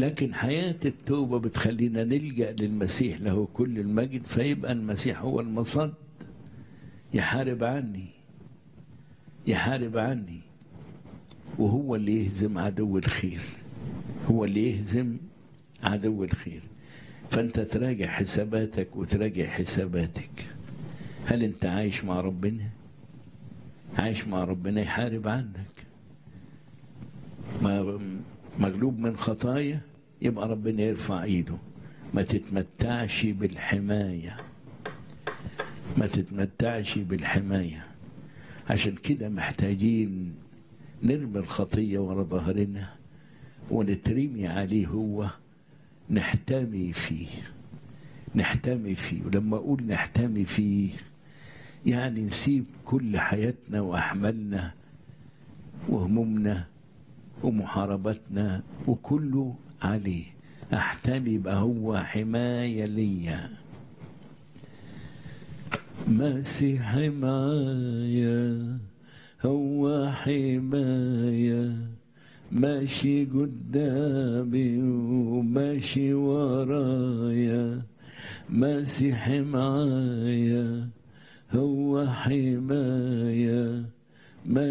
لكن حياة التوبة بتخلينا نلجأ للمسيح له كل المجد فيبقى المسيح هو المصد يحارب عني يحارب عني وهو اللي يهزم عدو الخير هو اللي يهزم عدو الخير فانت تراجع حساباتك وتراجع حساباتك هل انت عايش مع ربنا عايش مع ربنا يحارب عنك مغلوب من خطايا يبقى ربنا يرفع ايده ما تتمتعش بالحماية ما تتمتعش بالحماية عشان كده محتاجين نرمي الخطية ورا ظهرنا ونترمي عليه هو نحتمي فيه نحتمي فيه ولما أقول نحتمي فيه يعني نسيب كل حياتنا وأحمالنا وهمومنا ومحاربتنا وكله عليه احتمي يبقى هو حماية ليا مسيح معايا هو حماية ماشي قدامي وماشي ورايا مسيح معايا هو حماية